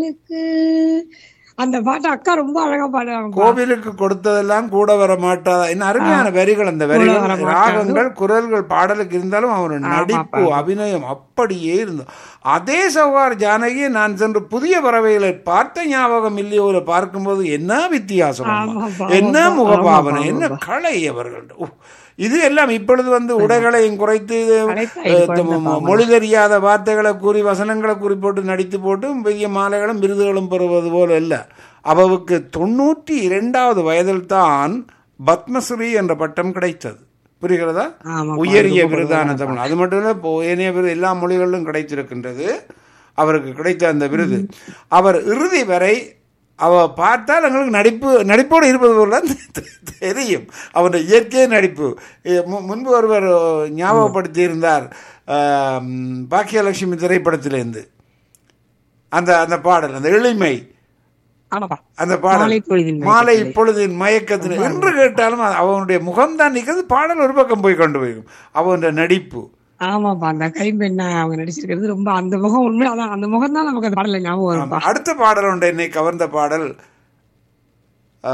அந்த பாட்டு அக்கா ரொம்ப அழகா பாடுவாங்க கோவிலுக்கு கொடுத்ததெல்லாம் கூட வர மாட்டாதா என்ன அருமையான வரிகள் அந்த வரிகள் வர மாட்டாது. ராகங்கள் குரல்கள் பாடலுக்கு இருந்தாலும் அவர் நடிப்பு அபிநயம் அப்படியே இருந்தது அதே சவார் ஜானகி நான் சென்று புதிய பறவைகளை பார்த்த ஞாபகம் இல்லையோ இதை பார்க்கும்போது என்ன வித்தியாசம் அம்மா. ஆமாப்பா, என்ன ஆமாப்பா, முகபாவனை ஆமாப்பா, என்ன கலை அவர்கள் உஃப். இது எல்லாம் இப்பொழுது வந்து உடைகளையும் குறைத்து இது, கலைத்தா இது அஹ், குழந்தை மொ- மொழி தெரியாத வார்த்தைகளை கூறி வசனங்களை கூறி போட்டு நடித்து போட்டு பெரிய மாலைகளும் விருதுகளும் பெறுவது போல இல்ல அவவுக்கு தொண்ணூற்றி இரண்டாவது வயதில் தான் பத்மஸ்ரீ என்ற பட்டம் கிடைத்தது புரிகிறதா ஆமாப்பா, உயரிய ரொம்ப விருதான தமிழ் அது மட்டும் இல்ல இப்போ ஏனைய விருது எல்லா மொழிகளிலும் கிடைத்திருக்கின்றது அவருக்கு கிடைத்த அந்த விருது அவர் இறுதி வரை அவ பார்த்தால் எங்களுக்கு நடிப்பு நடிப்போடு இருப்பது போல தெ- தெரியும் அவருடைய இயற்கை நடிப்பு இ- மு- முன்பு ஒருவர் ஞாபகப்படுத்தி இருந்தார் ஆம், பாக்கியலட்சுமி திரைப்படத்திலிருந்து அந்த அந்த பாடல் அந்த எளிமை ஆமாப்பா அந்த பாடல் மாலை பொழுதின் மாலை பொழுதின் மயக்கத்தில் என்று கேட்டாலும் அது அவனுடைய முகம்தான் நிற்கிறது பாடல் ஒரு பக்கம் போய் கொண்டு போயிடும் அவனுடைய நடிப்பு ஆமாப்பா அந்த கைம்பெண்ணா அவங்க நடிச்சிருக்கிறது ரொம்ப அந்த முகம் உண்மை அதான் அந்த முகம் தான் நமக்கு அந்த பாடல ஞாபகம் வரும்பா அடுத்த பாடல் ஒன்று என்னை கவர்ந்த பாடல் ஆ,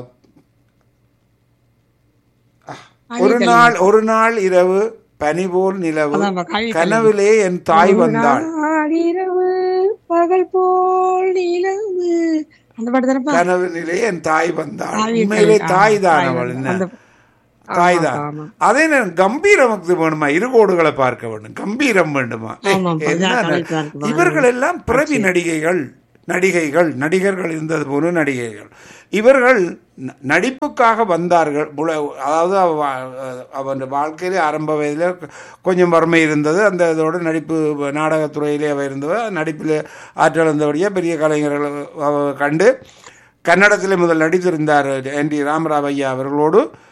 ஒரு நாள் ஒரு நாள் இரவு பனி போல் நிலவு அதான்ப்பா, காவி கனவிலே என் தாய் வந்தாள் இரவு பகல் போல் நிலவு அந்த பாட்டு தானப்பா கனவிலே என் தாய் வந்தாள் தாய் உண்மையிலே தாய், தாய் தான் தாய் அவள் என்ன அந்த- தாய் தான் ஆமா. அதே நேரம் கம்பீரமுக்கு வேணுமா இரு கோடுகளை பார்க்க வேண்டும் கம்பீரம் வேண்டுமா ஆமாப்பா, என்ன இதான் கலைப்பா இருக்குமா? இவர்கள் எல்லாம் பிறவி நடிகைகள் நடிகைகள் நடிகர்கள் இருந்தது போல நடிகைகள் இவர்கள் ந- நடிப்புக்காக வந்தார்கள் புல- அதாவது அவ வா- அவன் வாழ்க்கையிலே ஆரம்ப வயதில் கொஞ்சம் வறுமை இருந்தது அந்த இதோட நடிப்பு நாடகத்துறையிலே அவ இருந்தவ நடிப்பில் ஆற்றல் இருந்தபடியாக பெரிய கலைஞர்கள் அவ கண்டு கன்னடத்திலே முதல் நடித்திருந்தார் என் டி ராமராவ் ஐயா அவர்களோடு